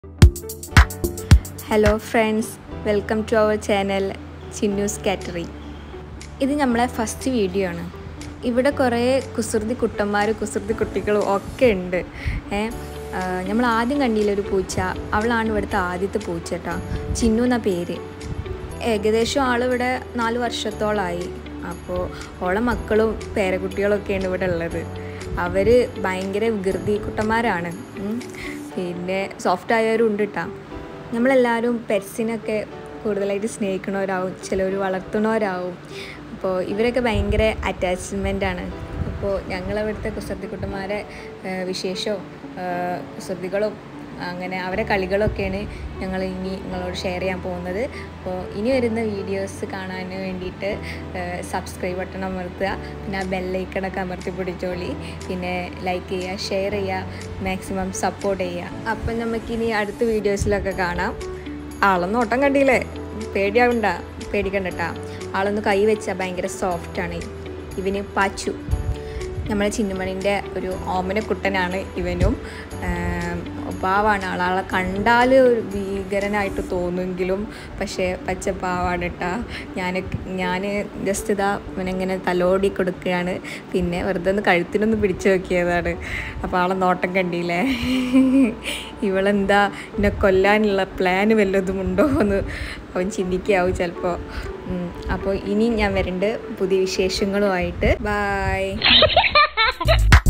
Hello friends welcome to our channel Chinnus catering ഇത് നമ്മളെ first video ആണ് ഇവിടെ കുറേ കുസൃതി കുട്ടന്മാർ കുസൃതി കുട്ടികളും ഒക്കെ ഉണ്ട് ഏ നമ്മൾ ആദ്യം കണ്ടില്ല ഒരു പൂച്ച അവളാണ് ഇവിടുത്തെ ആദ്യത്തെ പൂച്ച കേട്ടോ ചിന്നു എന്ന പേര് ഏകദേശം ആളിവിടെ നാല് വർഷത്തോളമായി അപ്പോൾ ഓളെ മക്കളും പേരക്കുട്ടികളൊക്കെയാണ് ഇവിടെ ഉള്ളത് അവർ ഭയങ്കര വികൃതി കുട്ടന്മാരാണ് ഉം. പിന്നെ സോഫ്റ്റ് ആയവരും ഉണ്ട് കേട്ടോ നമ്മളെല്ലാവരും പെറ്റ്സിനൊക്കെ കൂടുതലായിട്ട് സ്നേഹിക്കണവരാവും ചിലർ വളർത്തുന്നവരാവും അപ്പോൾ ഇവരൊക്കെ ഭയങ്കര അറ്റാച്ച്മെൻ്റ് ആണ് അപ്പോൾ ഞങ്ങളവിടുത്തെ കുസൃതിക്കുട്ടന്മാരെ ഏഹ്, വിശേഷവും ഏഹ്, കുസൃതികളും അങ്ങനെ അവരെ കളികളൊക്കെയാണ് ഞങ്ങൾ ഇനി നിങ്ങളോട് ഷെയർ ചെയ്യാൻ പോകുന്നത് അപ്പോൾ ഇനി വരുന്ന വീഡിയോസ് കാണാൻ വേണ്ടിയിട്ട് സബ്സ്ക്രൈബ് ബട്ടൺ അമർത്തുക പിന്നെ ആ ബെല്ലൈക്കണൊക്കെ അമർത്തി പിടിച്ചോളി പിന്നെ ലൈക്ക് ചെയ്യുക ഷെയർ ചെയ്യുക മാക്സിമം സപ്പോർട്ട് ചെയ്യുക അപ്പം നമുക്കിനി അടുത്ത വീഡിയോസിലൊക്കെ കാണാം ആളൊന്നും ഓട്ടം കണ്ടില്ലേ പേടിയാവണ്ട പേടിക്കണ്ടട്ടാ ആളൊന്ന് കൈ വെച്ചാൽ ഭയങ്കര സോഫ്റ്റാണ് ഇവന് പാച്ചു നമ്മളെ ചിന്നുമണിൻ്റെ ഒരു ഓമനക്കുട്ടനാണ് ഇവനും ആം, പാവാണ് ആൾ ആളെ കണ്ടാൽ ഒരു ഭീകരനായിട്ട് തോന്നുമെങ്കിലും പക്ഷേ പച്ചപ്പാവാണ് കേട്ടാ ഞാൻ ഞാൻ ജസ്റ്റ് ഇതാ ഇവനെങ്ങനെ തലോടി കൊടുക്കുകയാണ് പിന്നെ വെറുതെ ഒന്ന് കഴുത്തിനൊന്ന് പിടിച്ചു നോക്കിയതാണ് അപ്പോൾ ആളെ നോട്ടം കണ്ടില്ലേ ഇവളെന്താ എന്നെ കൊല്ലാനുള്ള പ്ലാൻ വല്ലതും ഉണ്ടോ എന്ന് അവൻ ചിന്തിക്കാവും ചിലപ്പോൾ അപ്പോൾ ഇനി ഞാൻ വരുന്നുണ്ട് പുതിയ വിശേഷങ്ങളുമായിട്ട് ബായ്